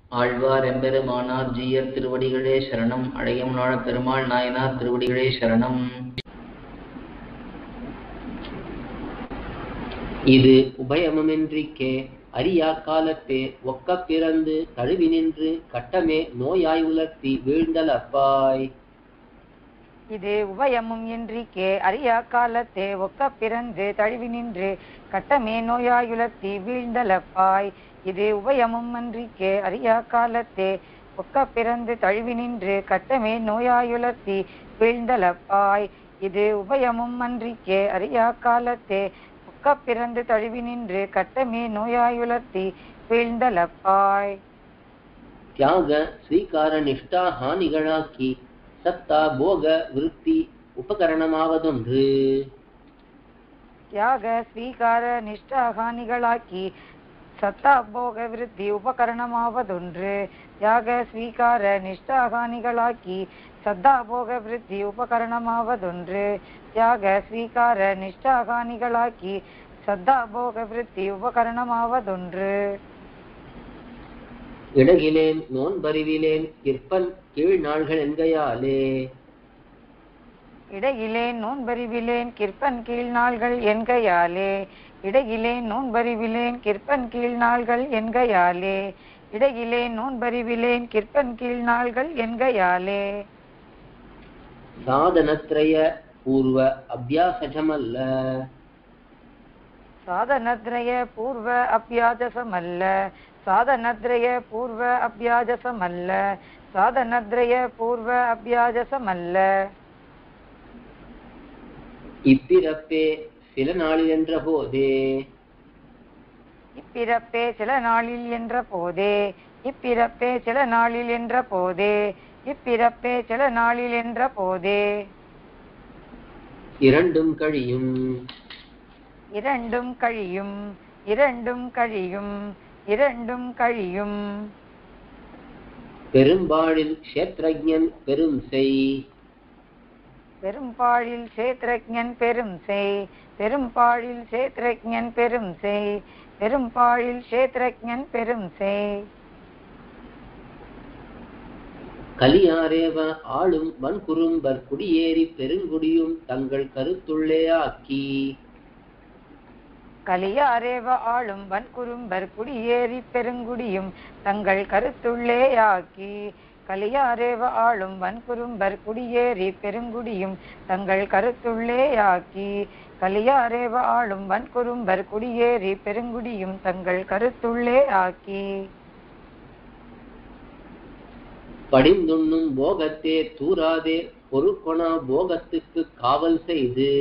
ஆழ்வார் எம்பெருமானார் ஜீயர் திருவடிகளே சரணம் அழையமுனாழ பெருமாள் நாயனார் திருவடிகளே சரணம் இது உபயமுமின்றிக்கே அரியா காலத்தே ஒக்க பிறந்து தழுவி நின்று கட்டமே நோயாய் உலர்த்தி வீழ்ந்தலப்பாய் இது உபயமும் இன்றிக்கே அரியா காலத்தே ஒக்க பிறந்து தழுவி நின்று கட்டமே நோயாயுலர்த்தி வீழ்ந்தலப்பாய் இது உபயமும் அன்றிக்கே அரியா காலத்தே ஒக்க பிறந்து தழுவி நின்று கட்டமே நோயாயுலர்த்தி வீழ்ந்தலப்பாய் இது உபயமும் அன்றிக்கே அரியா காலத்தே ஒக்க பிறந்து தழுவி நின்று கட்டமே நோயாயுலர்த்தி வீழ்ந்தலப்பாய் தியாக ஸ்வீகார நிஷ்டா ஹானிகளாக்கி சத்தா போக விருத்தி உபகரணமாவதொன்று தியாக ஸ்வீகார நிஷ்டாகானிகளாக்கி சத்தா போக விருத்தி உபகரணமாவதொன்று தியாக ஸ்வீகார நிஷ்டாகானிகளாக்கி சத்தா போக விருத்தி உபகரணமாவதொன்று தியாக ஸ்வீகார நிஷ்டாகானிகளாக்கி சத்தா போக விருத்தி உபகரணமாவதொன்று இடகிலேன் நோன்பறிவிலேன் கிற்பன் கீழ் நாள்கள் என்கையாலே இடையிலேன் நோன்பறிவிலேன் கிற்பன் கீழ் நாள்கள் என்கையாலே இடையிலேன் நோன்பறிவிலேன் கிற்பன் கீழ் நாள்கள் என்கையாலே இடையிலேன் நோன்பறிவிலேன் கிற்பன் கீழ் நாள்கள் என்கையாலே சாதனத்ரய பூர்வ அபியாசஜமல்ல சாதனத்ரய பூர்வ அபியாஜசமல்ல சாதனத்ரய பூர்வ அபியாஜசமல்ல சாதனத்ரய பூர்வ அபியாஜசமல்ல இப்பிறப்பே சில நாளில் என்ற போதே இப்பிறப்பே சில நாளில் என்ற போதே இப்பிறப்பே சில நாளில் என்ற போதே இப்பிறப்பே சில நாளில் என்ற போதே இரண்டும் கழியும் இரண்டும் கழியும் இரண்டும் கழியும் இரண்டும் கழியும் பெரும்பாழில் க்ஷேத்ரஜன் பெரும் செய் பெரும்பாழில் சேத்ரஜன் பெரும் செய் பெரும்பாழில் சேத்ரஜன் பெரும் செய் பெரும்பாழில் சேத்ரஜன் பெரும் செய் கலியாரேவ ஆளும் வன்குறும்பர் குடியேறி பெருங்குடியும் தங்கள் கருத்துள்ளே ஆக்கி கலியாரேவ ஆளும் வன்குறும்பர் குடியேறி பெருங்குடியும் தங்கள் கருத்துள்ளே ஆக்கி கலியாரேவ ஆளும் வன்குறும்பர் குடியேறி பெருங்குடியும் தங்கள் கருத்துள்ளே ஆக்கி கலியாரேவ ஆளும் வன்குறும்பர் குடியேறி பெருங்குடியும் தங்கள் கருத்துள்ளே ஆக்கி படிந்துண்ணும் போகத்தே தூராதே பொறுக்கொணா போகத்துக்கு காவல் செய்து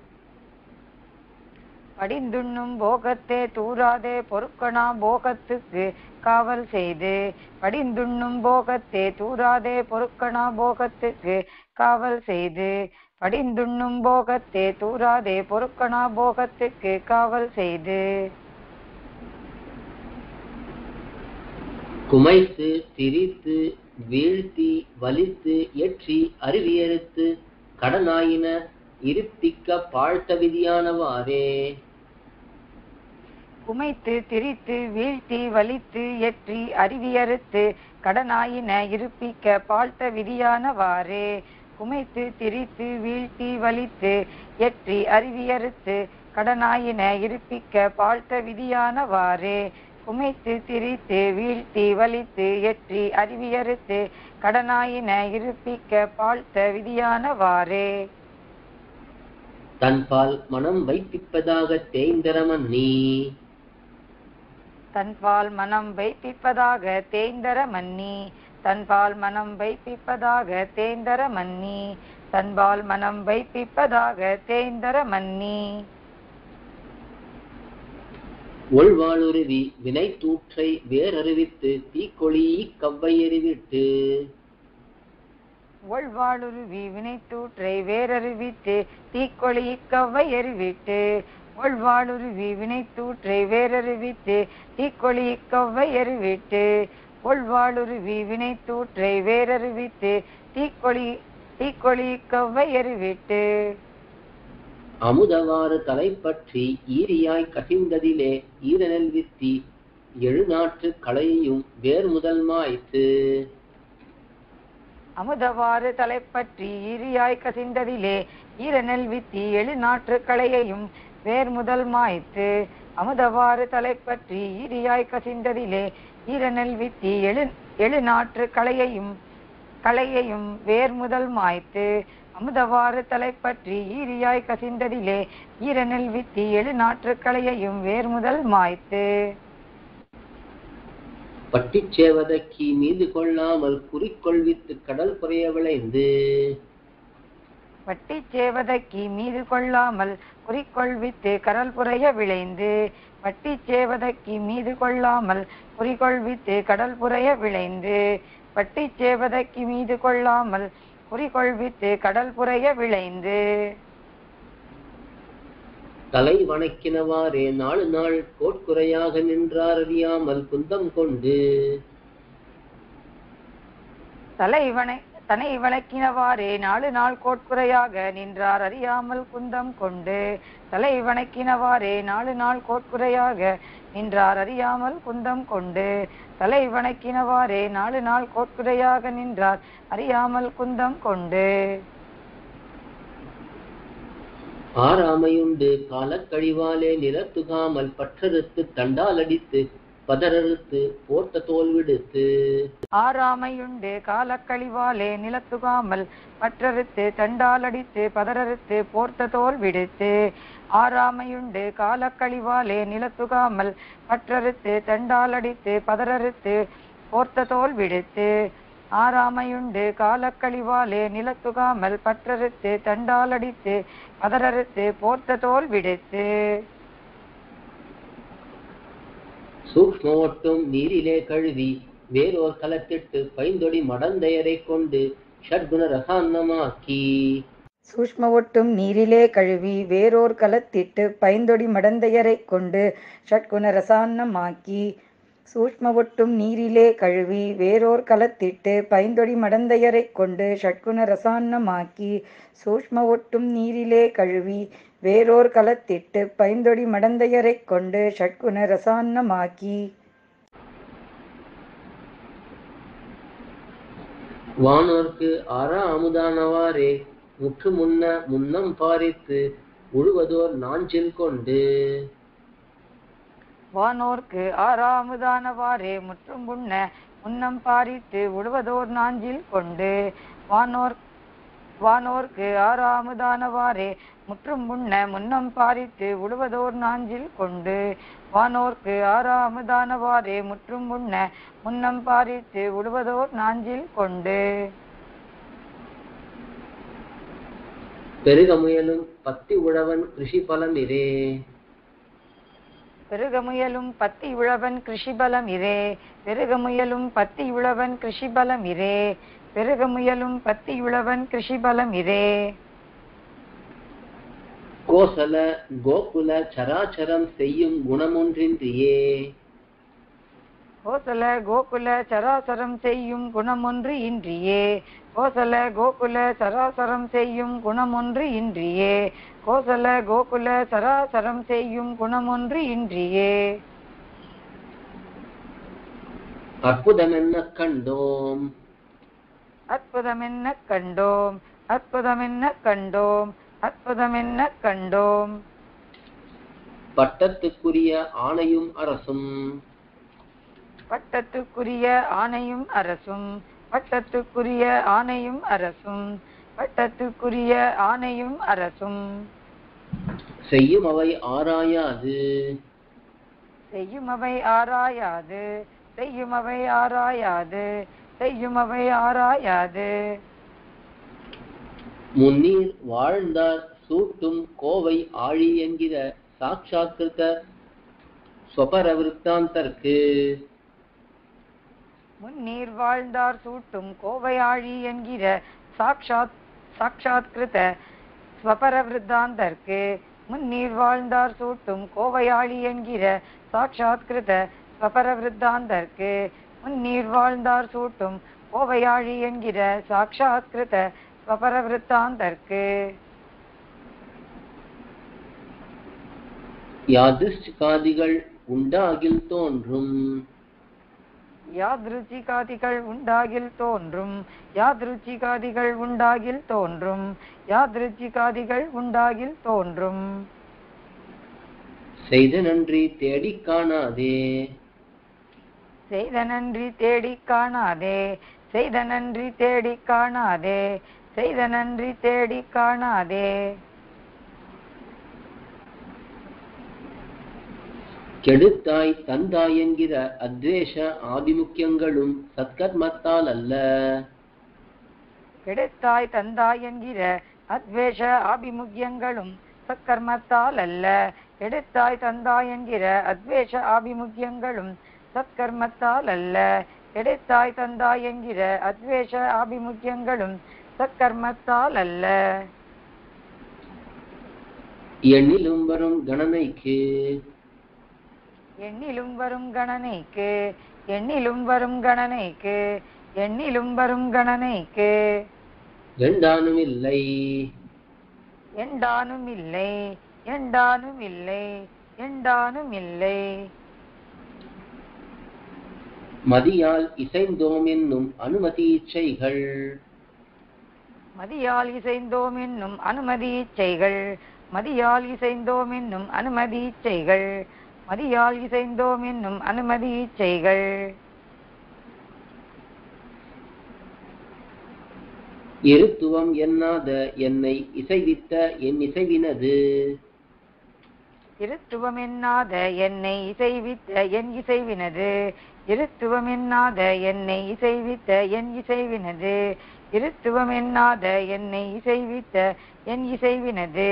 படிந்துண்ணும் போகத்தே தூராதே பொறுக்கணா போகத்துக்கு காவல் செய்து படிந்துண்ணும் போகத்தே தூராதே பொறுக்கணா போகத்துக்கு காவல் செய்து படிந்துண்ணும் போகத்தே தூராதே பொறுக்கணா போகத்துக்கு காவல் செய்து குமைத்து திரித்து வீழ்த்தி வலித்து எற்றி அருவியறுத்து கடனாயின இருத்திக்க பாழ்த்த விதியானவாறே குமைத்து திரித்து வீழ்த்தி வலித்து எற்றி அருவியறுத்து கடனாயின இருப்பிக்க பாழ்த்த விதியானவாறே குமைத்து திரித்து வீழ்த்தி வலித்து எற்றி அருவியறுத்து கடனாயின இருப்பிக்க பாழ்த்த விதியானவாறே குமைத்து திரித்து வீழ்த்தி வலித்து எற்றி அருவியறுத்து கடனாயின இருப்பிக்க பாழ்த்த விதியானவாறே தன்பால் மனம் வைப்பிப்பதாக தேய்ந்தரமன்னி தன்பால் மனம் வைப்பிப்பதாக தேய்ந்தர மன்னி தன்பால் மனம் வைப்பிப்பதாக தேய்ந்தர மன்னி தன்பால் மனம் வைப்பிப்பதாக தேய்ந்தர மன்னி ஒள்வாளுருவி வினை தூற்றை வேறறிவித்து தீக்கொளி கவ்வை எறிவிட்டு ஒழ்வாளுருவி வினைத்தூற்றை வேறறிவித்து தீக்கொளி கவ்வை எறிவிட்டு ஒழ்வாளுருவி வினைத்தூற்றை வேறறிவித்து தீக்கொளி கவ்வை எறிவிட்டு ஒழ்வாளுருவி வினைத்தூற்றை வேறறிவித்து தீக்கொளி தீக்கொளி கவ்வை எறிவிட்டு அமுதவாறு தலைப்பற்றி ஈரியாய் கசிந்ததிலே ஈரநெல் வித்தி எழுநாற்று களையும் வேர் முதல் மாய்த்து அமுதவாறு தலைப்பற்றி ஈரியாய் கசிந்ததிலே ஈரநெல் வித்தி எழு நாற்று களையையும் வேர் முதல் மாய்த்து அமுதவாறு தலைப்பற்றி ஈரியாய் கசிந்ததிலே ஈரநெல் வித்தி எழு எழு நாற்று களையையும் களையையும் வேர் முதல் மாய்த்து அமுதவாறு தலைப்பற்றி ஈரியாய் கசிந்ததிலே ஈரநெல் வித்தி எழு நாற்று களையையும் வேர் முதல் மாய்த்து பட்டிச் சேவதக்கி மீது கொள்ளாமல் குறிக்கொள்வித்து கடல் குறைய விளைந்து வட்டி சேவதக்கி மீது கொள்ளாமல் குறிக்கொள்வித்து கடல் புரைய விளைந்து வட்டி சேவதக்கி மீது கொள்ளாமல் குறிக்கொள்வித்து கடல் புரைய விளைந்து வட்டி சேவதக்கி மீது கொள்ளாமல் குறிக்கொள்வித்து கடல் புரைய விளைந்து தலை வணக்கினவாறே நாலு நாள் கோட்குறையாக நின்றார் அறியாமல் குந்தம் கொண்டு தலை வனை தனை வணக்கினவாறே நாலு நாள் கோட்குறையாக நின்றார் அறியாமல் குந்தம் கொண்டு தலை வணக்கினவாறே நாலு நாள் கோட்குறையாக நின்றார் அறியாமல் குந்தம் கொண்டு தலை வணக்கினவாறே நாலு நாள் கோட்குறையாக நின்றார் அறியாமல் குந்தம் கொண்டு ஆறாமையுண்டு காலக்கழிவாலே நிலத்துகாமல் பற்றறுத்து தண்டால் அடித்து பதறறுத்து போர்த்த தோல் விடுத்து ஆறாமையுண்டு காலக்கழிவாலே நிலத்துகாமல் பற்றறுத்து தண்டாலடித்து பதறறுத்து போர்த்த தோல் விடுத்து ஆறாமையுண்டு காலக்கழிவாலே நிலத்துகாமல் பற்றறுத்து தண்டாலடித்து பதறறுத்து போர்த்த தோல் விடுத்து ஆறாமையுண்டு காலக்கழிவாலே நிலத்துகாமல் பற்றறுத்து தண்டாலடித்து பதறறுத்து போர்த்த தோல் விடுத்து சூக்ஷ்ம ஒட்டும் நீரிலே கழுவி வேறோர் கலத்திட்டு பைந்தொடி மடந்தையரை கொண்டு ஷட்குண ரசான்னமாக்கி சூஷ்ம ஒட்டும் நீரிலே கழுவி வேறோர் கலத்திட்டு பைந்தொடி மடந்தையரை கொண்டு ஷட்குண ரசான்னமாக்கி சூஷ்ம ஒட்டும் நீரிலே கழுவி வேறோர் கலத்திட்டு பைந்தொடி மடந்தையரை கொண்டு ஷட்குண ரசான்னமாக்கி சூஷ்ம ஒட்டும் நீரிலே கழுவி வேறோர் கலத்திட்டு பைந்தொடி மடந்தையரை கொண்டு ஷட்குண ரசான்னமாக்கி வானோர்க்கு ஆறா அமுதானவாறே முற்று முன்ன முன்னம் பாரித்து உழுவதோர் நாஞ்சில் கொண்டு வானோர்க்கு ஆறாமுதானவாறே முற்றும் புண்ண முன்னம் பாரித்து உழுவதோர் நாஞ்சில் கொண்டு வானோர் வானோர்க்கு ஆறாமுதானவாறே முற்றும் புண்ண முன்னம் பாரித்து உழுவதோர் நாஞ்சில் கொண்டு வானோர்க்கு ஆறாமுதானவாறே முற்றும் புண்ண முன்னம் பாரித்து உழுவதோர் நாஞ்சில் கொண்டு பெருக முயலும் பத்தி உழவன் கிருஷி பலமிரே பெருகமுயலும் பத்தி உழவன் கிருஷிபலம் இரே பெருகமுயலும் பத்தி உழவன் கிருஷிபலம் இரே பெருகமுயலும் பத்தி உழவன் கிருஷிபலம் இரே கோசல கோகுல சராச்சரம் செய்யும் குணமொன்றின்றியே கோசல கோகுல சராசரம் செய்யும் குணமொன்று இன்றியே கோசல கோகுல சராசரம் செய்யும் குணமொன்று இன்றியே கோசல கோகுல சராசரம் செய்யும் குணமொன்று இன்றியே அற்புதமென்ன கண்டோம் அற்புதமென்ன கண்டோம் அற்புதமென்ன கண்டோம் அற்புதமென்ன கண்டோம் பட்டத்துக்குரிய ஆணையும் அரசும் பட்டத்துக்குரிய ஆணையும் அரசும் பட்டத்துக்குரிய ஆணையும் அரசும் பட்டத்துக்குரிய ஆணையும் அரசும் செய்யும் அவை ஆராயாது செய்யும் அவை ஆராயாது செய்யும் அவை ஆராயாது செய்யும் அவை ஆராயாது முன்னீர் வாழ்ந்தார் சூட்டும் கோவை ஆழி என்கிற சாட்சாத்கிருத ஸ்வபரவிருத்தாந்தர்க்கு முன்னீர் வாழ்ந்தார் சூட்டும் கோவையாழி என்கிற சாக்ஷாத் சாட்சாத்கிருத ஸ்வபரவிருத்தாந்தர்க்கு முன்னீர் வாழ்ந்தார் சூட்டும் கோவையாழி என்கிற சாட்சாத்கிருத ஸ்வபரவிருத்தாந்தர்க்கு முன்னீர் வாழ்ந்தார் சூட்டும் கோவையாழி என்கிற சாட்சாத்கிருத ஸ்வபரவிருத்தாந்தர்க்கு யாதிஷ்டிகாதிகள் உண்டாகில் தோன்றும் யாத்ருச்சிகாதிகள் உண்டாகில் தோன்றும் யாத்ருச்சிகாதிகள் உண்டாகில் தோன்றும் யாத்ருச்சிகாதிகள் உண்டாகில் தோன்றும் செய்த நன்றி தேடிக் காணாதே செய்த நன்றி தேடிக் காணாதே செய்த நன்றி தேடிக் காணாதே செய்த நன்றி தேடிக் காணாதே கெடுத்தாய் தந்தாய் என்கிற அத்வேஷ ஆதிமுக்கியங்களும் சத்கர்மத்தால் அல்ல கெடுத்தாய் தந்தாய் என்கிற அத்வேஷ ஆபிமுக்கியங்களும் சத்கர்மத்தால் அல்ல எடுத்தாய் தந்தாய் என்கிற அத்வேஷ ஆபிமுக்கியங்களும் சத்கர்மத்தால் அல்ல எடுத்தாய் தந்தாய் என்கிற அத்வேஷ ஆபிமுக்கியங்களும் சத்கர்மத்தால் அல்ல எண்ணிலும் வரும் கணனைக்கு எண்ணிலும் வரும் கணனைக்கு எண்ணிலும் வரும் கணனைக்கு எண்ணிலும் வரும் கணனைக்கு ரெண்டானும் இல்லை எண்டானும் இல்லை எண்டானும் இல்லை எண்டானும் இல்லை மதியால் இசைந்தோம் என்னும் அனுமதி இச்சைகள் மதியால் இசைந்தோம் என்னும் அனுமதி இச்சைகள் மதியால் இசைந்தோம் என்னும் அனுமதி இச்சைகள் மதியால் இசைந்தோம் என்னும் அனுமதி இச்சைகள் இருத்துவம் எண்ணாத என்னை இசைவித்த என் இசைவினது இருத்துவம் எண்ணாத என்னை இசைவித்த என் இசைவினது இருத்துவம் எண்ணாத என்னை இசைவித்த என் இசைவினது இருத்துவம் எண்ணாத என்னை இசைவித்த என் இசைவினது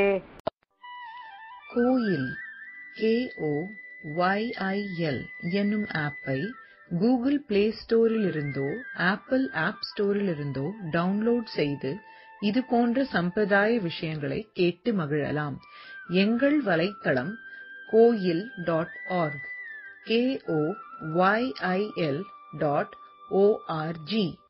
கோயில் கேஓ ஒய்ஐஎல் என்னும் ஆப்பை கூகுள் பிளே ஸ்டோரிலிருந்தோ ஆப்பிள் ஆப் ஸ்டோரிலிருந்தோ டவுன்லோட் செய்து இது போன்ற சம்பிரதாய விஷயங்களை கேட்டு மகிழலாம் எங்கள் வலைத்தளம் கோயில் dot org KO YIL dot O R G